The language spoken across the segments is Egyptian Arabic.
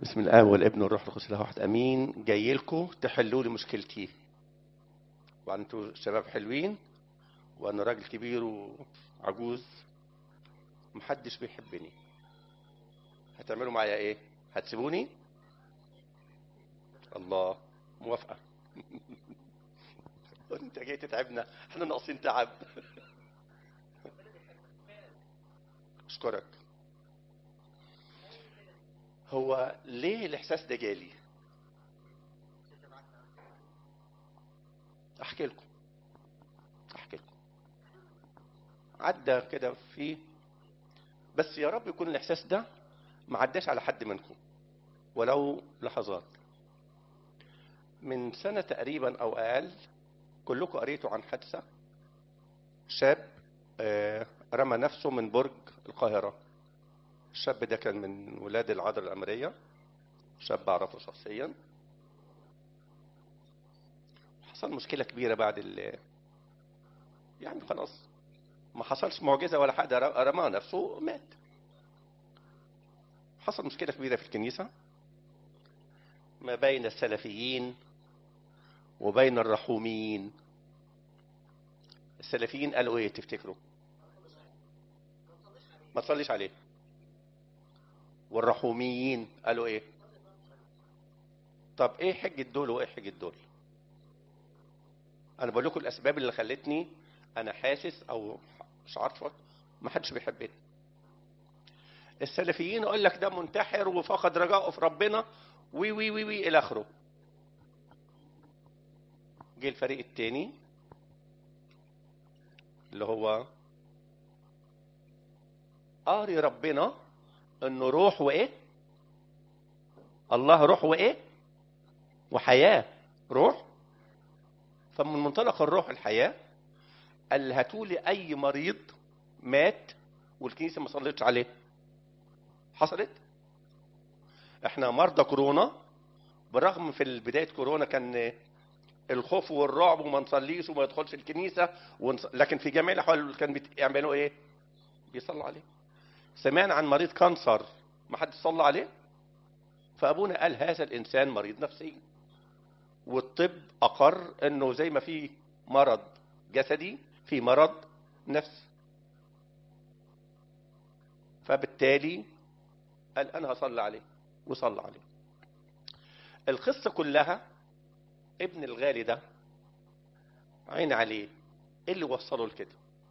بسم الآب والابن والروح القدس الله واحد أمين جاي لكم تحلوا لي مشكلتي وأنتوا شباب حلوين وأنا راجل كبير وعجوز محدش بيحبني هتعملوا معايا إيه؟ هتسيبوني؟ الله موافقة أنت جاي تتعبنا احنا ناقصين تعب أشكرك هو ليه الإحساس ده جالي؟ أحكي لكم أحكي لكم عدى كده في بس يا رب يكون الإحساس ده ما عداش على حد منكم ولو لحظات من سنة تقريبا أو أقل كلكم قريتوا عن حادثة شاب آه، رمى نفسه من برج القاهرة الشاب ده كان من ولاد العذراء الأمرية شاب أعرفه شخصيا حصل مشكلة كبيرة بعد ال يعني خلاص ما حصلش معجزة ولا حاجة رمى نفسه مات حصل مشكلة كبيرة في الكنيسة ما بين السلفيين وبين الرحوميين السلفيين قالوا ايه تفتكروا ما تصليش عليه والرحوميين قالوا ايه طب ايه حجة دول وايه حجة دول انا بقول لكم الاسباب اللي خلتني انا حاسس او مش عارفه ما حدش بيحبني السلفيين يقول لك ده منتحر وفقد رجاءه في ربنا وي وي وي وي الى اخره جه الفريق التاني اللي هو قاري ربنا انه روح وايه الله روح وايه وحياه روح فمن منطلق الروح الحياه قال هاتولي اي مريض مات والكنيسه ما صلتش عليه حصلت احنا مرضى كورونا بالرغم في بدايه كورونا كان الخوف والرعب وما نصليش وما يدخلش الكنيسه ونص... لكن في جميع الاحوال كان بيعملوا ايه بيصلوا عليه سمعنا عن مريض كانسر ما حد صلى عليه فابونا قال هذا الانسان مريض نفسي والطب اقر انه زي ما في مرض جسدي في مرض نفسي فبالتالي قال انا هصلي عليه وصلى عليه القصه كلها ابن الغالي ده عين عليه ايه اللي وصله لكده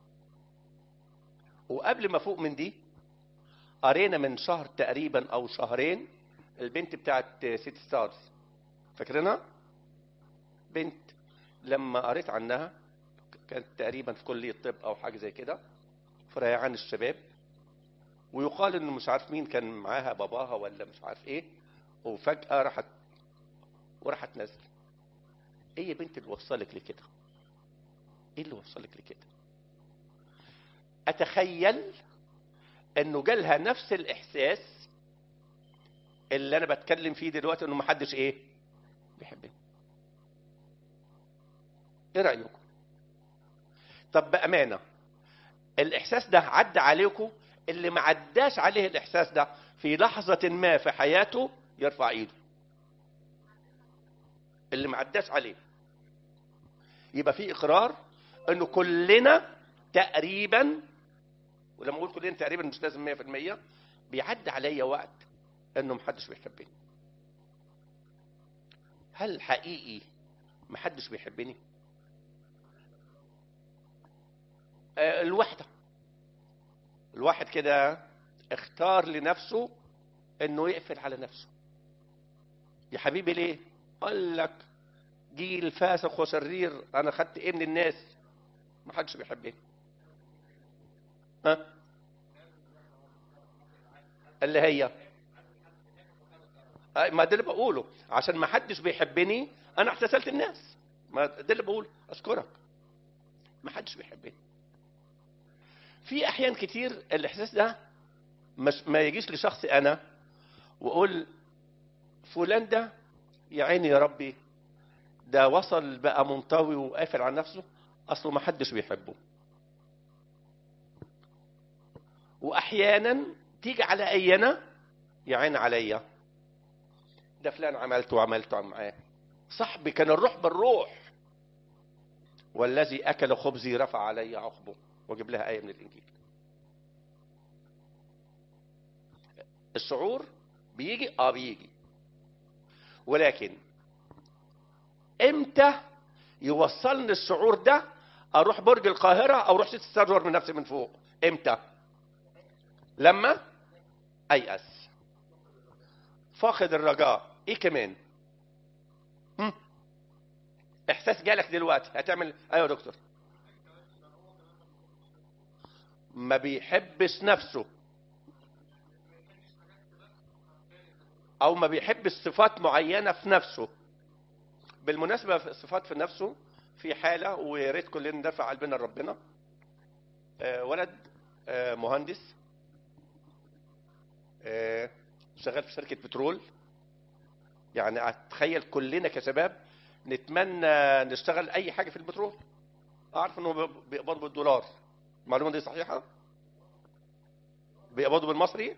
وقبل ما فوق من دي قرينا من شهر تقريبا او شهرين البنت بتاعت سيتي ستارز فاكرينها بنت لما قريت عنها كانت تقريبا في كليه طب او حاجه زي كده في ريعان الشباب ويقال انه مش عارف مين كان معاها باباها ولا مش عارف ايه وفجاه راحت وراحت نازله ايه يا بنت اللي وصلك لكده ايه اللي وصلك لكده اتخيل انه جالها نفس الاحساس اللي انا بتكلم فيه دلوقتي انه محدش ايه بيحبني ايه رايكم طب بامانه الاحساس ده عدى عليكم اللي ما عداش عليه الاحساس ده في لحظه ما في حياته يرفع ايده اللي ما عداش عليه يبقى في اقرار انه كلنا تقريبا ولما اقول كلنا تقريبا مش لازم 100% بيعدي عليا وقت انه محدش بيحبني هل حقيقي محدش بيحبني آه الوحدة الواحد كده اختار لنفسه انه يقفل على نفسه يا حبيبي ليه قال لك جيل فاسق وشرير انا خدت ايه من الناس ما حدش بيحبني ها اللي هي ما ده اللي بقوله عشان ما حدش بيحبني انا احتسلت الناس ما ده اللي بقوله اشكرك ما حدش بيحبني في احيان كتير الاحساس ده مش ما يجيش لشخصي انا واقول فلان ده يا عيني يا ربي ده وصل بقى منطوي وقافل على نفسه اصله ما حدش بيحبه واحيانا تيجي على اينا يا عين عليا ده فلان عملت وعملت معاه صاحبي كان الروح بالروح والذي اكل خبزي رفع علي عقبه واجيب لها ايه من الانجيل الشعور بيجي اه بيجي ولكن امتى يوصلني الشعور ده اروح برج القاهره او اروح سيتي ستار من نفسي من فوق امتى لما ايأس فاقد الرجاء ايه كمان هم؟ احساس جالك دلوقتي هتعمل ايوه يا دكتور ما بيحبش نفسه او ما بيحبش صفات معينه في نفسه بالمناسبه في الصفات في نفسه في حاله ويا ريت كلنا ندفع قلبنا لربنا آه، ولد آه، مهندس آه، شغال في شركه بترول يعني اتخيل كلنا كشباب نتمنى نشتغل اي حاجه في البترول اعرف انه بيقبضوا بالدولار المعلومه دي صحيحه بيقبضوا بالمصري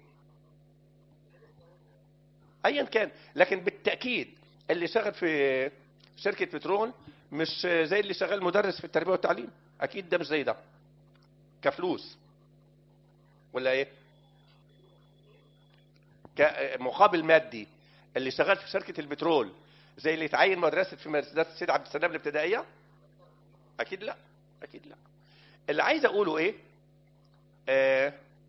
ايا كان لكن بالتاكيد اللي شغال في شركه بترول مش زي اللي شغال مدرس في التربيه والتعليم اكيد ده مش زي ده كفلوس ولا ايه كمقابل مادي اللي شغال في شركه البترول زي اللي اتعين مدرسه في مدرسه السيد عبد السلام الابتدائيه اكيد لا اكيد لا اللي عايز اقوله ايه آه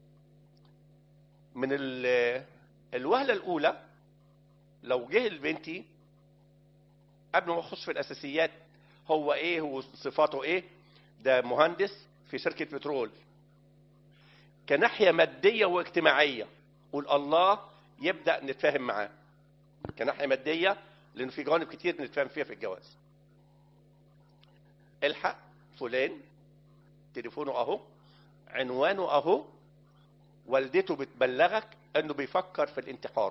من ال- الوهله الاولى لو جه لبنتي قبل ما اخش في الاساسيات هو ايه هو صفاته ايه ده مهندس في شركه بترول كناحيه ماديه واجتماعيه قول الله يبدا نتفاهم معاه كناحيه ماديه لانه في جوانب كتير نتفاهم فيها في الجواز الحق فلان تليفونه اهو عنوانه اهو والدته بتبلغك انه بيفكر في الانتحار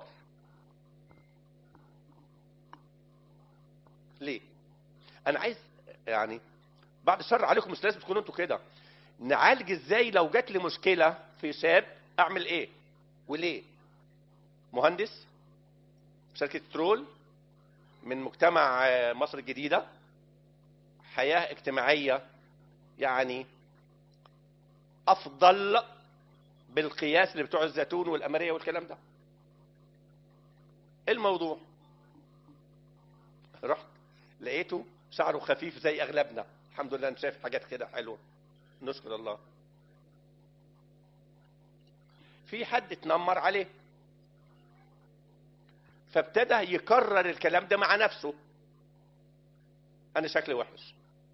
ليه انا عايز يعني بعد الشر عليكم مش لازم تكونوا انتوا كده نعالج ازاي لو جات لي مشكله في شاب اعمل ايه وليه مهندس في شركه بترول من مجتمع آه، مصر الجديده حياه اجتماعيه يعني افضل بالقياس اللي بتوع الزيتون والاماريه والكلام ده الموضوع رحت لقيته شعره خفيف زي اغلبنا الحمد لله انا شايف حاجات كده حلوه نشكر الله في حد اتنمر عليه فابتدى يكرر الكلام ده مع نفسه انا شكلي وحش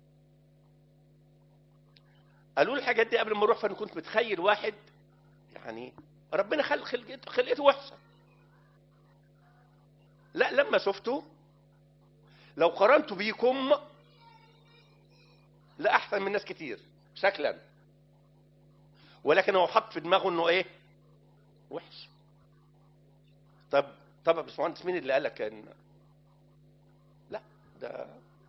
قالوا لي الحاجات دي قبل ما اروح فانا كنت متخيل واحد يعني ربنا خلق خلقته خلقته وحشه لا لما شفته لو قارنته بيكم لا احسن من ناس كتير شكلا ولكن هو حط في دماغه انه ايه وحش طب طب يا باشمهندس مين اللي قال لك ان لا ده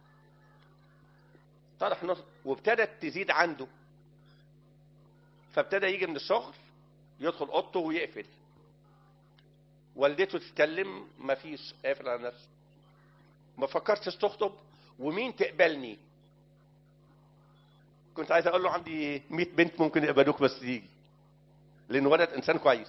طرح نص وابتدت تزيد عنده فابتدى يجي من الشغل يدخل اوضته ويقفل والدته تتكلم مفيش قافل على نفسه ما فكرتش تخطب ومين تقبلني كنت عايز اقول له عندي 100 بنت ممكن يقبلوك بس تيجي لان ولد انسان كويس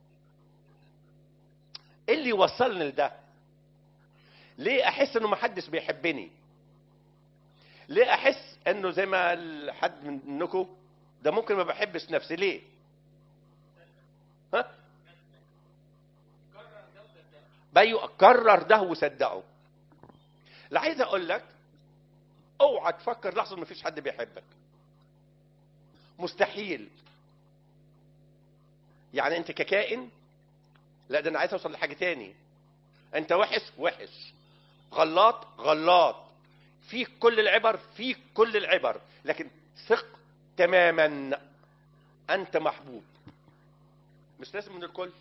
ايه اللي وصلني لده ليه احس انه ما حدش بيحبني ليه احس انه زي ما قال حد منكم ده ممكن ما بحبش نفسي ليه ها بيو كرر ده وصدقه لا عايز اقول لك اوعى تفكر لحظه ان مفيش حد بيحبك مستحيل يعني انت ككائن لا ده انا عايز اوصل لحاجه تاني انت وحش وحش غلط غلط فيك كل العبر فيك كل العبر لكن ثق تماما انت محبوب مش لازم من الكل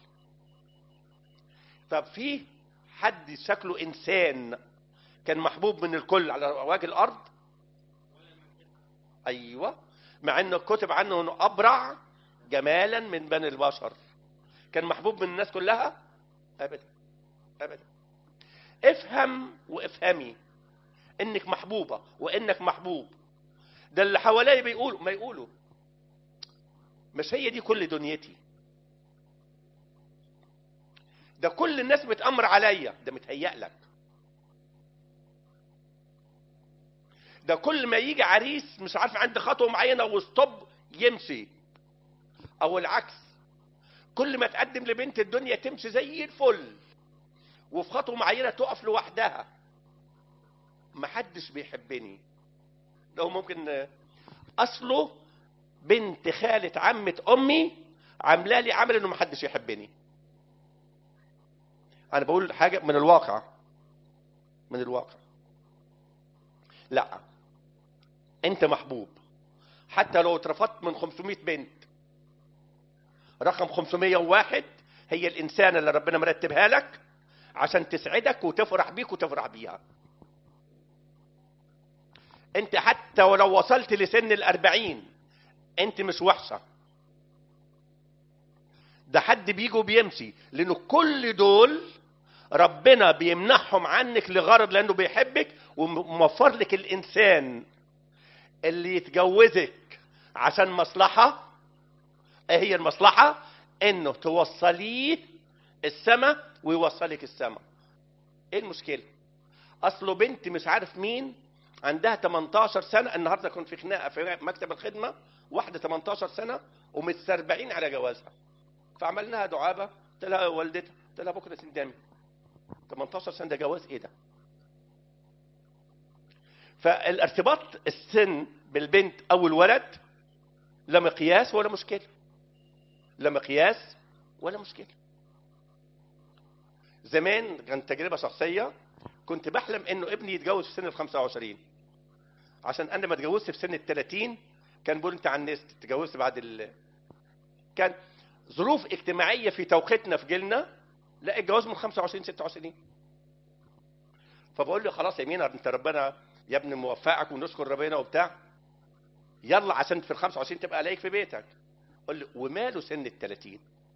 طب في حد شكله انسان كان محبوب من الكل على وجه الارض ايوه مع انه كتب عنه انه ابرع جمالا من بني البشر كان محبوب من الناس كلها ابدا ابدا افهم وافهمي انك محبوبه وانك محبوب ده اللي حواليا بيقولوا ما يقولوا مش هي دي كل دنيتي ده كل الناس بتأمر عليا ده متهيأ لك ده كل ما يجي عريس مش عارف عند خطوه معينه وستوب يمشي او العكس كل ما تقدم لبنت الدنيا تمشي زي الفل وفي خطوه معينه تقف لوحدها محدش بيحبني لو ممكن اصله بنت خالة عمة امي عامله لي عمل انه محدش يحبني انا بقول حاجه من الواقع من الواقع لا انت محبوب حتى لو اترفضت من 500 بنت رقم 501 هي الانسانه اللي ربنا مرتبها لك عشان تسعدك وتفرح بيك وتفرح بيها انت حتى ولو وصلت لسن الأربعين انت مش وحشه ده حد بيجي وبيمشي لانه كل دول ربنا بيمنحهم عنك لغرض لانه بيحبك وموفر لك الانسان اللي يتجوزك عشان مصلحه ايه هي المصلحه انه توصليه السماء ويوصلك السماء ايه المشكله اصله بنت مش عارف مين عندها 18 سنه النهارده كنت في خناقه في مكتب الخدمه واحده 18 سنه ومتسربعين على جوازها فعملناها دعابه قلت لها والدتها قلت لها بكره تندمي 18 سنه ده جواز ايه ده فالارتباط السن بالبنت او الولد لا مقياس ولا مشكله لا مقياس ولا مشكله زمان كانت تجربه شخصيه كنت بحلم انه ابني يتجوز في سن ال 25 عشان انا ما اتجوزت في سن ال 30 كان بيقول انت عنست اتجوزت بعد ال كان ظروف اجتماعيه في توقيتنا في جيلنا لا الجواز من 25 26 فبقول له خلاص يا مينا انت ربنا يا ابني موفقك ونشكر ربنا وبتاع يلا عشان في ال 25 تبقى عليك في بيتك قول له وماله سن ال 30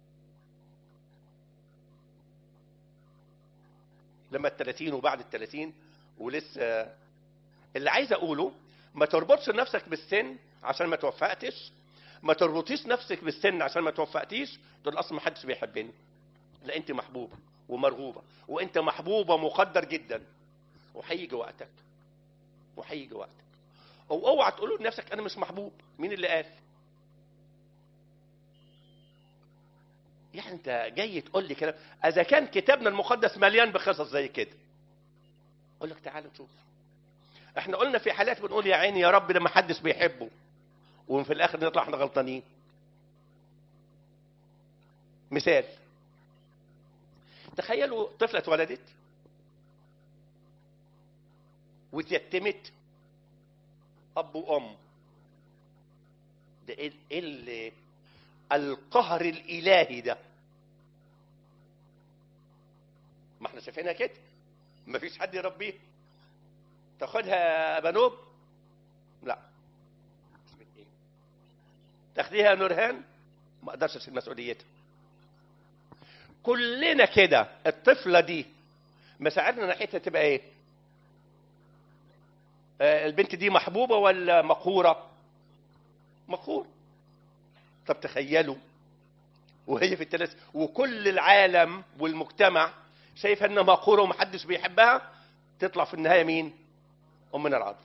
لما ال 30 وبعد ال 30 ولسه اللي عايز اقوله ما تربطش نفسك بالسن عشان ما توفقتش ما تربطيش نفسك بالسن عشان ما توفقتيش دول اصلا ما حدش بيحبني لا انت محبوبه ومرغوبه وانت محبوبه مقدر جدا وهيجي وقتك وهيجي وقتك او اوعى تقولوا لنفسك انا مش محبوب مين اللي قال يعني انت جاي تقول لي كلام اذا كان كتابنا المقدس مليان بقصص زي كده اقول لك تعال نشوف احنا قلنا في حالات بنقول يا عيني يا رب ده ما حدش بيحبه وفي الاخر نطلع احنا غلطانين مثال تخيلوا طفله اتولدت واتيتمت اب وام ده ايه إيه اللي القهر الالهي ده ما احنا شايفينها كده مفيش حد يربيه تاخدها بنوب لا تاخديها نورهان ما اقدرش اشيل مسؤوليتها كلنا كده الطفله دي مساعدنا ناحيتها تبقى ايه آه، البنت دي محبوبه ولا مقهوره مقهوره طب تخيلوا وهي في الثلاث وكل العالم والمجتمع شايفه انها مقهوره ومحدش بيحبها تطلع في النهايه مين امنا العذراء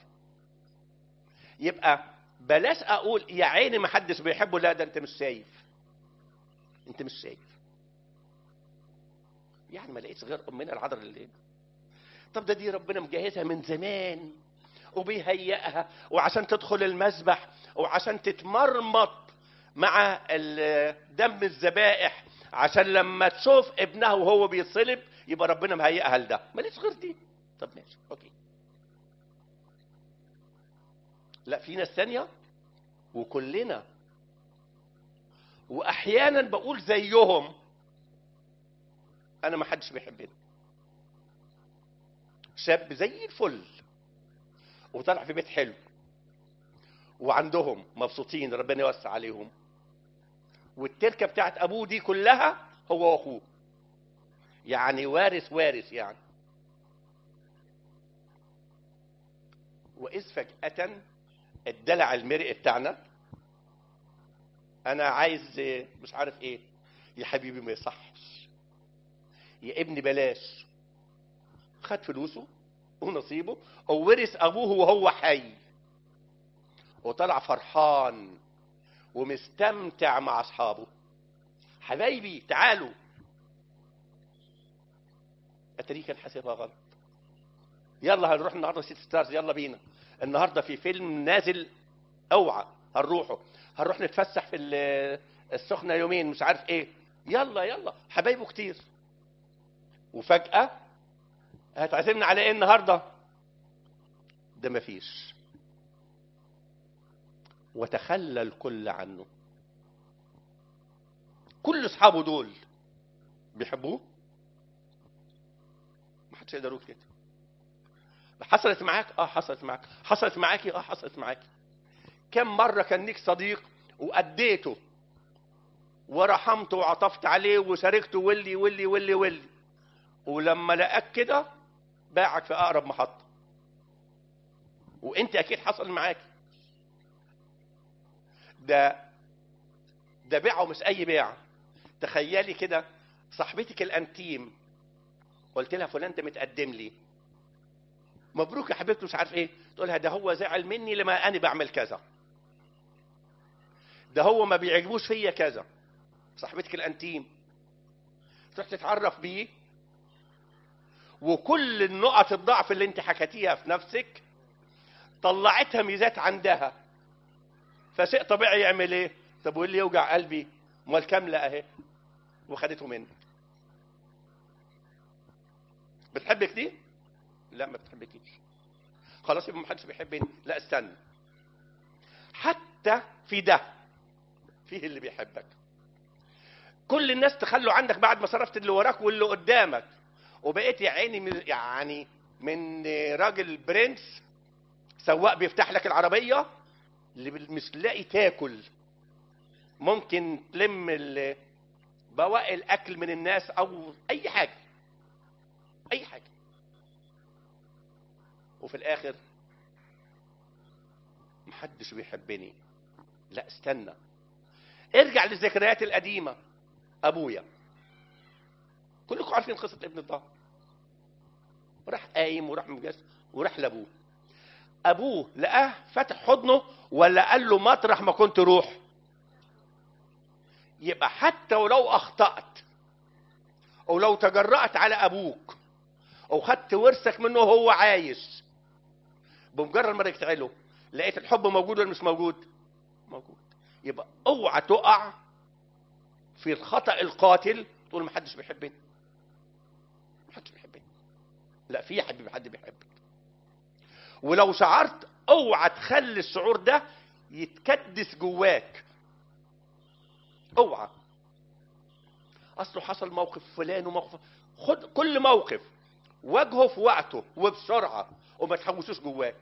يبقى بلاش اقول يا عيني ما حدش بيحبه لا ده انت مش شايف انت مش شايف يعني ما لقيتش غير امنا العذراء اللي طب ده دي ربنا مجهزها من زمان وبيهيئها وعشان تدخل المسبح وعشان تتمرمط مع ال- دم الذبائح عشان لما تشوف ابنها وهو بيتصلب يبقى ربنا مهيئها لده ماليش غير دي طب ماشي اوكي لا في ناس ثانيه وكلنا واحيانا بقول زيهم انا ما حدش بيحبني شاب زي الفل وطلع في بيت حلو وعندهم مبسوطين ربنا يوسع عليهم والتركه بتاعت ابوه دي كلها هو واخوه يعني وارث وارث يعني واذ فجاه الدلع المرئي بتاعنا انا عايز مش عارف ايه يا حبيبي ما يصحش يا ابني بلاش خد فلوسه ونصيبه وورث ابوه وهو حي وطلع فرحان ومستمتع مع اصحابه حبايبي تعالوا اتاريه كان حاسبها غلط يلا هنروح النهارده سيتي ستارز يلا بينا النهارده في فيلم نازل اوعى هنروحه هنروح نتفسح في ال- السخنه يومين مش عارف ايه يلا يلا حبايبه كتير وفجاه هتعزمنا على ايه النهارده ده مفيش وتخلى الكل عنه كل اصحابه دول بيحبوه ما حدش يقدر يقول كده حصلت معاك اه حصلت معاك حصلت معاكي اه حصلت معاكي كم مره كان ليك صديق واديته ورحمته وعطفت عليه وشاركته واللي واللي واللي واللي ولما لقاك كده باعك في اقرب محطه وانت اكيد حصل معاك ده ده بيعه مش اي بيع تخيلي كده صاحبتك الانتيم قلت لها فلان ده متقدم لي مبروك يا حبيبتي مش عارف ايه تقولها ده هو زعل مني لما انا بعمل كذا ده هو ما بيعجبوش فيا كذا صاحبتك الانتيم تروح تتعرف بيه وكل النقط الضعف اللي انت حكيتيها في نفسك طلعتها ميزات عندها فشيء طبيعي يعمل ايه طب واللي يوجع قلبي امال كامله اهي وخدته منك بتحبك دي لا ما بتحبكيش خلاص يبقى ما حدش بيحبني لا استنى حتى في ده فيه اللي بيحبك كل الناس تخلوا عنك بعد ما صرفت اللي وراك واللي قدامك وبقيت يا عيني من- يعني من راجل برنس سواق بيفتح لك العربيه اللي مش لاقي تاكل ممكن تلم ال- بواقي الاكل من الناس او اي حاجه اي حاجه وفي الاخر محدش بيحبني لا استنى ارجع للذكريات القديمه ابويا كلكم عارفين قصه ابن الضال وراح قايم وراح مجلس وراح لابوه ابوه لقاه فتح حضنه ولا قال له مطرح ما كنت روح يبقى حتى ولو اخطات او لو تجرأت على ابوك او خدت ورثك منه وهو عايش بمجرد ما رجعت له لقيت الحب موجود ولا مش موجود موجود يبقى اوعى تقع في الخطأ القاتل تقول ما حدش بيحبني ما حدش بيحبني لا في حد حد بيحبك ولو شعرت اوعى تخلي الشعور ده يتكدس جواك اوعى اصله حصل موقف فلان وموقف خد كل موقف واجهه في وقته وبسرعه وما تحوشوش جواك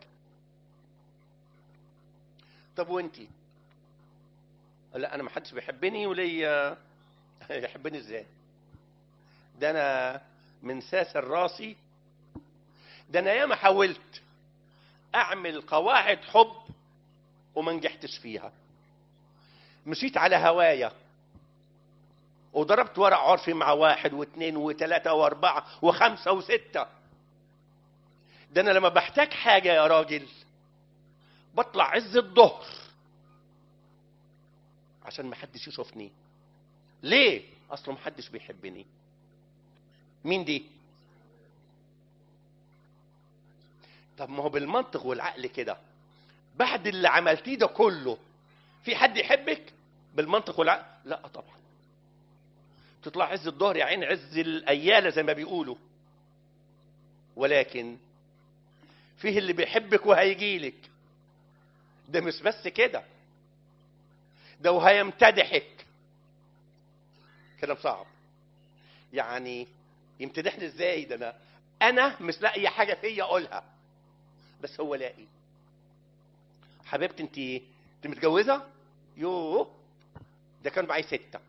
طب وانتي لا انا ما حدش بيحبني وليا يحبني ازاي ده انا من ساسر راسي ده انا ياما حاولت اعمل قواعد حب وما نجحتش فيها مشيت على هوايا وضربت ورق عرفي مع واحد واثنين وثلاثة واربعة وخمسة وستة ده انا لما بحتاج حاجة يا راجل بطلع عز الظهر عشان ما حدش يشوفني ليه اصلا ما حدش بيحبني مين دي طب ما هو بالمنطق والعقل كده بعد اللي عملتيه ده كله في حد يحبك بالمنطق والعقل لا طبعا تطلع عز الظهر يا عين عز الايالة زي ما بيقولوا ولكن فيه اللي بيحبك وهيجيلك ده مش بس كده ده وهيمتدحك كلام صعب يعني يمتدحني ازاي ده انا انا مش لاقي حاجه فيا اقولها بس هو لاقي حبيبتي انت انت متجوزه يوه ده كان معايا سته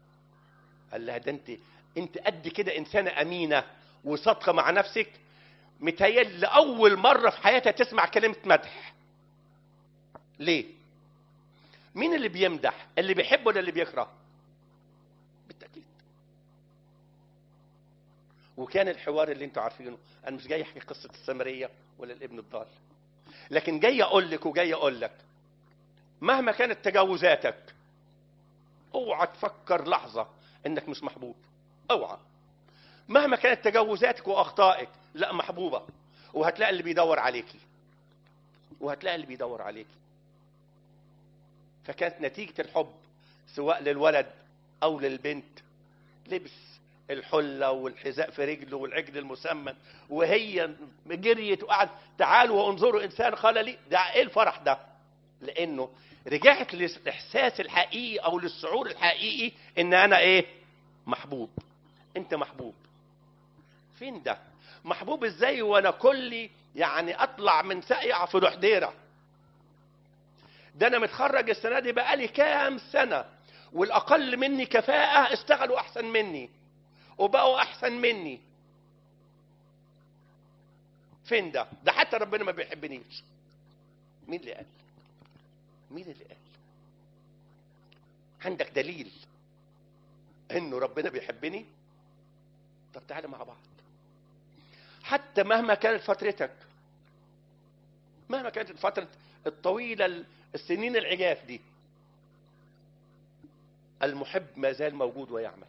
قال لها ده انت انت قد كده انسانه امينه وصادقه مع نفسك متهيألي لأول مرة في حياتها تسمع كلمة مدح ليه؟ مين اللي بيمدح؟ اللي بيحب ولا اللي بيكره؟ بالتأكيد وكان الحوار اللي انتوا عارفينه انا مش جاي احكي قصة السامرية ولا الابن الضال لكن جاي اقول لك وجاي اقول لك مهما كانت تجاوزاتك اوعى تفكر لحظة انك مش محبوب اوعى مهما كانت تجاوزاتك واخطائك لا محبوبة وهتلاقي اللي بيدور عليكي وهتلاقي اللي بيدور عليكي فكانت نتيجة الحب سواء للولد أو للبنت لبس الحلة والحذاء في رجله والعجل المسمن وهي جريت وقعد تعالوا وانظروا إنسان قال لي ده إيه الفرح ده لأنه رجعت للإحساس الحقيقي أو للشعور الحقيقي إن أنا إيه محبوب أنت محبوب فين ده محبوب إزاي وأنا كلي يعني أطلع من سقيع في رحديره ده انا متخرج السنه دي بقالي كام سنه والاقل مني كفاءه اشتغلوا احسن مني وبقوا احسن مني فين ده ده حتى ربنا ما بيحبنيش مين اللي قال مين اللي قال عندك دليل انه ربنا بيحبني طب تعالى مع بعض حتى مهما كانت فترتك مهما كانت الفترة الطويلة السنين العجاف دي المحب ما زال موجود ويعمل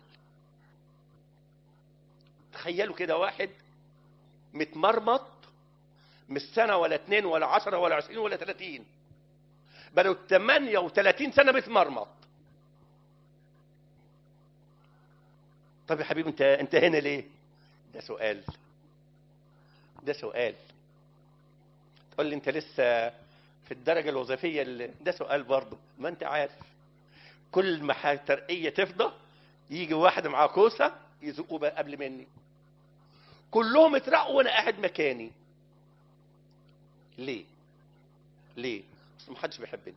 تخيلوا كده واحد متمرمط مش سنة ولا اتنين ولا عشرة ولا عشرين ولا تلاتين بلو تمانية وتلاتين سنة متمرمط طب يا حبيبي انت انت هنا ليه؟ ده سؤال ده سؤال تقول لي انت لسه في الدرجة الوظيفية اللي ده سؤال برضه ما انت عارف كل ما ترقية تفضى يجي واحد معاه كوسة يزقوه بقى قبل مني كلهم اترقوا وانا قاعد مكاني ليه ليه اصل محدش بيحبني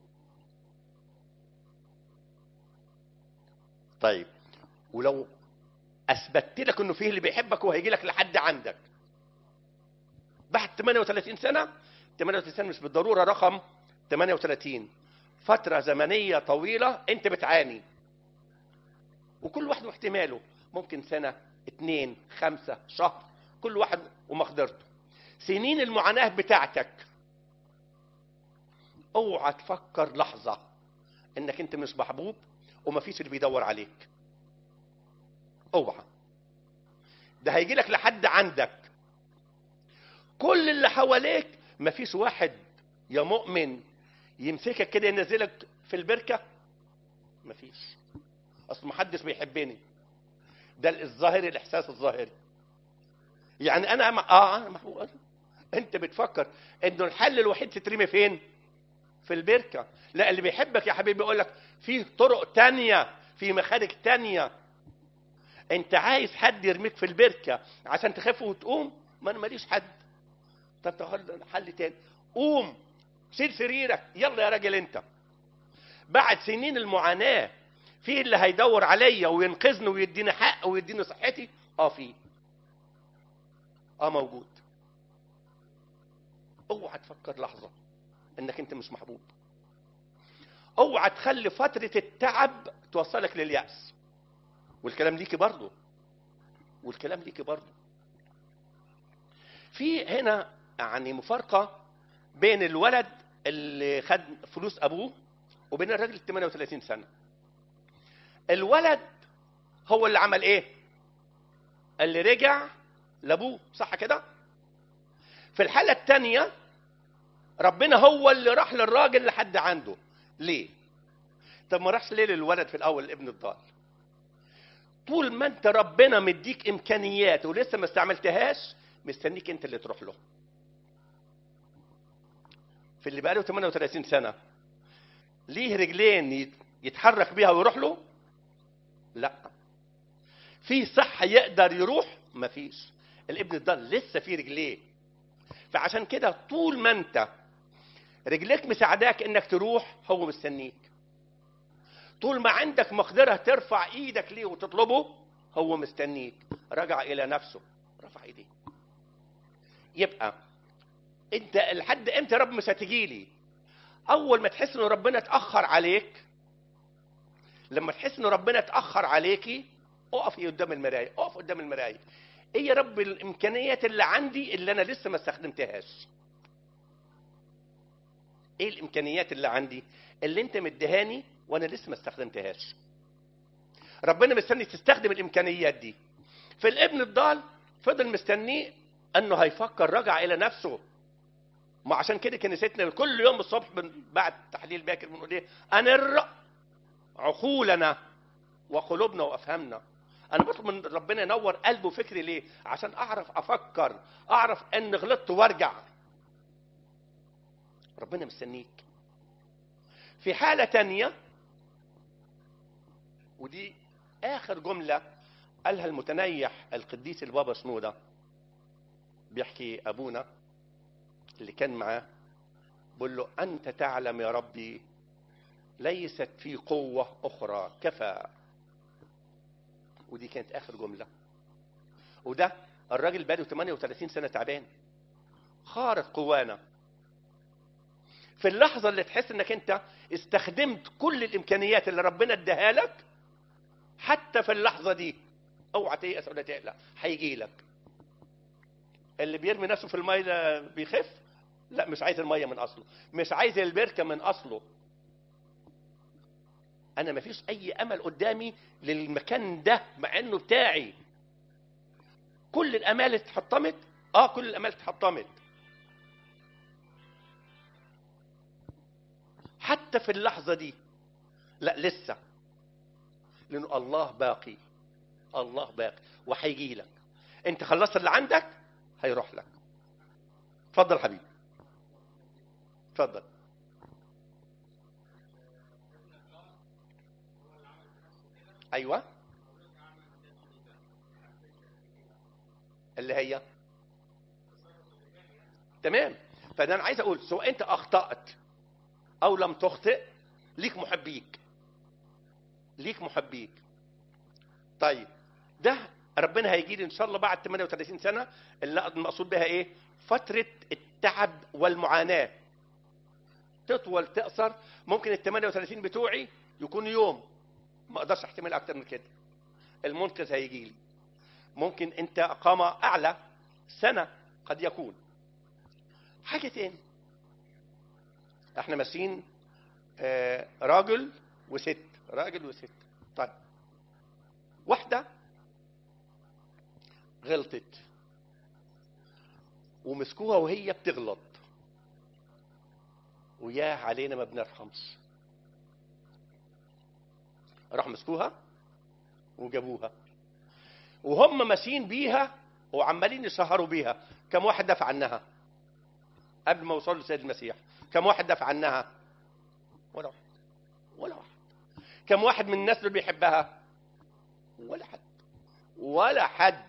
طيب ولو اثبتت لك انه فيه اللي بيحبك وهيجي لك لحد عندك بعد 38 سنه 38 سنه مش بالضروره رقم 38 فتره زمنيه طويله انت بتعاني وكل واحد واحتماله ممكن سنه اتنين خمسه شهر كل واحد ومقدرته سنين المعاناه بتاعتك اوعى تفكر لحظه انك انت مش محبوب ومفيش اللي بيدور عليك اوعى ده هيجي لك لحد عندك كل اللي حواليك مفيش واحد يا مؤمن يمسكك كده ينزلك في البركة مفيش اصل محدش بيحبني ده الظاهري الاحساس الظاهري يعني انا مع... اه انا محبوب انت بتفكر انه الحل الوحيد تترمي فين في البركة لا اللي بيحبك يا حبيبي يقول لك في طرق تانية في مخارج تانية انت عايز حد يرميك في البركة عشان تخاف وتقوم ما انا ماليش حد طب تاخد حل تاني قوم شيل سريرك يلا يا راجل انت بعد سنين المعاناة في اللي هيدور عليا وينقذني ويديني حق ويديني صحتي اه في اه موجود اوعى تفكر لحظة انك انت مش محبوب اوعى تخلي فترة التعب توصلك لليأس والكلام ليكي برضه والكلام ليكي برضه في هنا يعني مفارقة بين الولد اللي خد فلوس ابوه وبين الراجل 38 سنة الولد هو اللي عمل ايه اللي رجع لابوه صح كده في الحالة الثانية ربنا هو اللي راح للراجل لحد عنده ليه طب ما راحش ليه للولد في الاول ابن الضال طول ما انت ربنا مديك امكانيات ولسه ما استعملتهاش مستنيك انت اللي تروح له في اللي بقاله 38 سنه ليه رجلين يتحرك بيها ويروح له لا في صح يقدر يروح مفيش الابن الضال لسه في رجليه فعشان كده طول ما انت رجليك مساعداك انك تروح هو مستنيك طول ما عندك مقدرة ترفع ايدك ليه وتطلبه هو مستنيك رجع الى نفسه رفع ايديه يبقى انت لحد امتى يا رب مش هتجي لي اول ما تحس ان ربنا اتاخر عليك لما تحس ان ربنا اتاخر عليكي اقفي قدام المرايه اقف قدام المرايه ايه يا رب الامكانيات اللي عندي اللي انا لسه ما استخدمتهاش ايه الامكانيات اللي عندي اللي انت مديهاني وانا لسه ما استخدمتهاش ربنا مستني تستخدم الامكانيات دي في الابن الضال فضل مستنيه انه هيفكر رجع الى نفسه ما عشان كده كنيستنا كل يوم الصبح من بعد تحليل باكر بنقول ايه انر عقولنا وقلوبنا وافهامنا انا بطلب من ربنا ينور قلبي وفكري ليه عشان اعرف افكر اعرف ان غلطت وارجع ربنا مستنيك في حالة تانية ودي آخر جملة قالها المتنيح القديس البابا شنودة بيحكي أبونا اللي كان معاه بقول له أنت تعلم يا ربي ليست في قوة أخرى كفى ودي كانت آخر جملة وده الراجل بقاله 38 سنة تعبان خارق قوانا في اللحظة اللي تحس انك انت استخدمت كل الامكانيات اللي ربنا اداها لك حتى في اللحظة دي اوعى تيأس ولا تقلق هيجي لك اللي بيرمي نفسه في المية بيخف لا مش عايز المية من اصله مش عايز البركة من اصله انا مفيش اي امل قدامي للمكان ده مع انه بتاعي كل الامال اتحطمت اه كل الامال اتحطمت حتى في اللحظة دي لا لسه لأنه الله باقي الله باقي وهيجي لك أنت خلصت اللي عندك هيروح لك اتفضل حبيبي اتفضل ايوه اللي هي تمام فده انا عايز اقول سواء انت اخطات او لم تخطئ ليك محبيك ليك محبيك طيب ده ربنا هيجي لي ان شاء الله بعد 38 سنه اللي المقصود بها ايه فتره التعب والمعاناه تطول تقصر ممكن ال 38 بتوعي يكون يوم ما اقدرش احتمل اكتر من كده المنقذ هيجي لي ممكن انت اقامه اعلى سنه قد يكون حاجه تاني احنا ماشيين آه، راجل وست راجل وست طيب واحده غلطت ومسكوها وهي بتغلط وياه علينا ما بنرحمش راح مسكوها وجابوها وهم ماشيين بيها وعمالين يسهروا بيها كم واحد دافع عنها قبل ما يوصلوا لسيد المسيح كم واحد دافع عنها ولا واحد ولا واحد كم واحد من الناس اللي بيحبها ولا حد ولا حد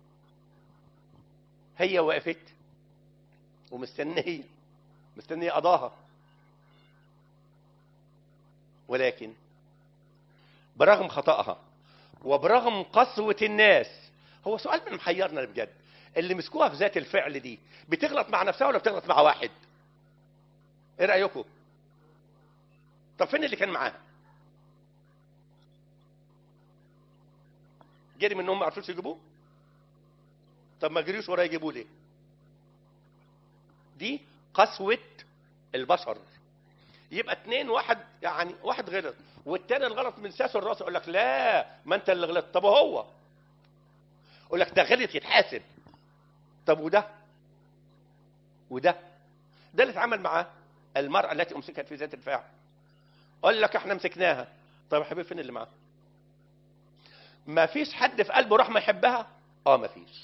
هي وقفت ومستنيه مستنيه قضاها ولكن برغم خطأها وبرغم قسوة الناس هو سؤال من محيرنا بجد اللي مسكوها في ذات الفعل دي بتغلط مع نفسها ولا بتغلط مع واحد ايه رأيكم طب فين اللي كان معاها جري منهم ما عرفوش يجيبوه طب ما جريوش وراه يجيبوه ليه دي قسوة البشر يبقى اتنين واحد يعني واحد غلط والتاني الغلط من ساسه الراس يقول لك لا ما انت اللي غلطت طب هو يقول لك ده غلط يتحاسب طب وده وده ده اللي اتعامل مع المرأة التي أمسكت في ذات الفاعل قال لك احنا مسكناها طيب يا حبيبي فين اللي معاه ما فيش حد في قلبه رحمة يحبها اه ما فيش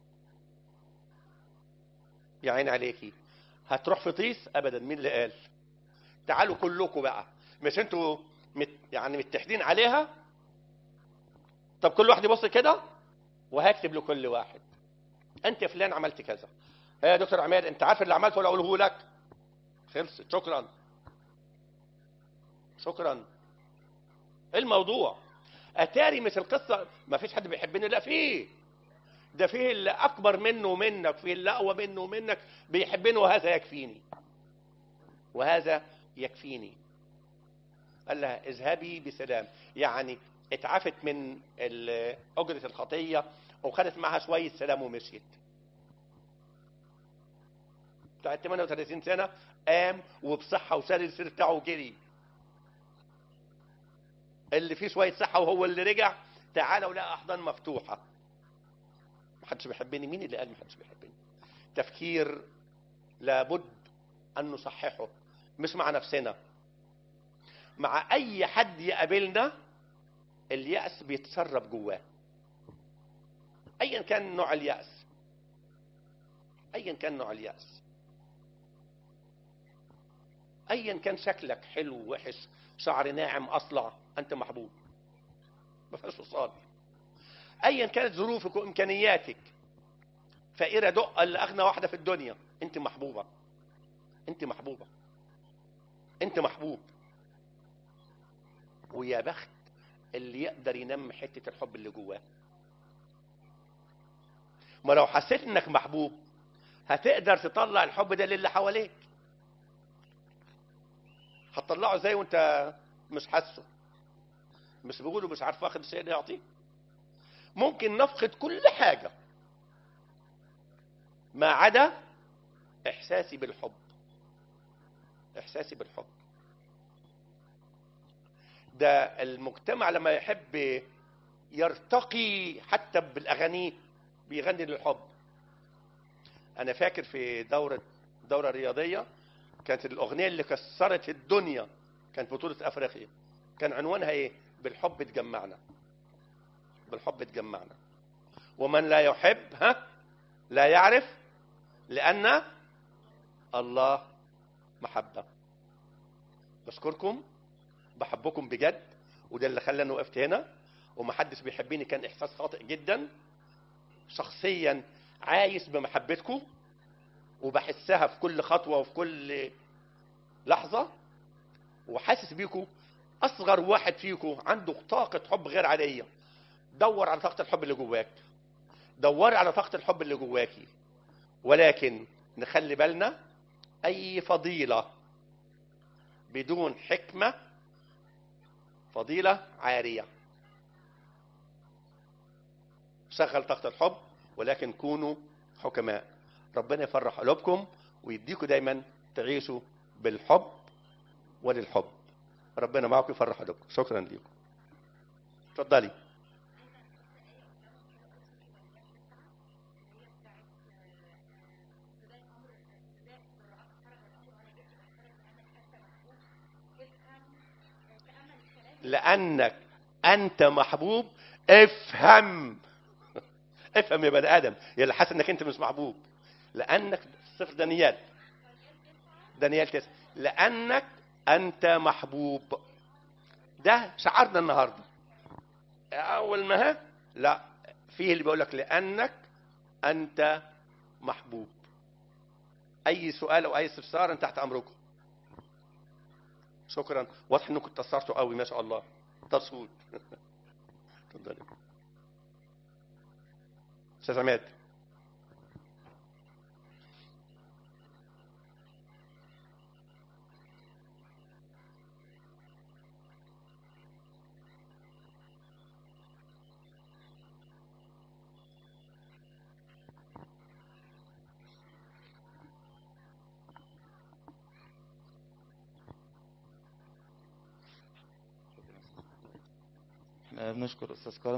يا عين عليكي هتروح في طيس ابدا مين اللي قال تعالوا كلكم بقى مش انتوا مت يعني متحدين عليها طب كل واحد يبص كده وهكتب لكل واحد انت يا فلان عملت كذا ايه يا دكتور عماد انت عارف اللي عملته ولا اقوله لك خلصت شكرا شكرا الموضوع اتاري مش القصه ما فيش حد بيحبني لا فيه ده فيه اللي اكبر منه ومنك فيه اللي اقوى منه ومنك بيحبني وهذا يكفيني وهذا يكفيني قال لها اذهبي بسلام يعني اتعافت من ال- اجره الخطيه وخدت معها شويه سلام ومشيت بتاعت 38 سنه قام وبصحه وسال السير بتاعه وجري اللي فيه شويه صحه وهو اللي رجع تعالى ولقى احضان مفتوحه محدش بيحبني مين اللي قال محدش بيحبني تفكير لابد ان نصححه مش مع نفسنا مع اي حد يقابلنا اليأس بيتسرب جواه ايا كان نوع اليأس ايا كان نوع اليأس ايا كان شكلك حلو وحش شعر ناعم اصلع انت محبوب ما فيهاش فصال ايا كانت ظروفك وامكانياتك فقيره دقه اللي اغنى واحده في الدنيا انت محبوبه انت محبوبه انت محبوب ويا بخت اللي يقدر ينمي حته الحب اللي جواه ما لو حسيت انك محبوب هتقدر تطلع الحب ده للي حواليك هتطلعه ازاي وانت مش حاسه مش بيقولوا مش عارف واخد الشيء ده يعطيه ممكن نفقد كل حاجه ما عدا احساسي بالحب احساسي بالحب ده المجتمع لما يحب يرتقي حتى بالاغاني بيغني للحب انا فاكر في دوره دوره رياضيه كانت الاغنيه اللي كسرت الدنيا كانت بطوله افريقيا كان عنوانها ايه بالحب تجمعنا بالحب تجمعنا ومن لا يحب ها لا يعرف لان الله محبه بشكركم بحبكم بجد وده اللي خلاني وقفت هنا ومحدش بيحبني كان احساس خاطئ جدا شخصيا عايش بمحبتكم وبحسها في كل خطوه وفي كل لحظه وحاسس بيكم اصغر واحد فيكم عنده طاقه حب غير عاديه دور على طاقه الحب اللي جواك دوري على طاقه الحب اللي جواكي ولكن نخلي بالنا اي فضيله بدون حكمه فضيله عاريه شغل طاقه الحب ولكن كونوا حكماء ربنا يفرح قلوبكم ويديكم دايما تعيشوا بالحب وللحب ربنا معكم يفرح قلوبكم شكرا لكم اتفضلي لانك انت محبوب افهم افهم يا بني ادم يا اللي حاسس انك انت مش محبوب لانك صفر دانيال دانيال تسعة لانك انت محبوب ده شعارنا النهارده اول ما ها لا فيه اللي بيقول لك لانك انت محبوب اي سؤال او اي استفسار انت تحت امركم شكرا واضح انكم اتأثرتوا قوي ما شاء الله تصوت اتفضلي استاذ عماد احنا بنشكر استاذ كرم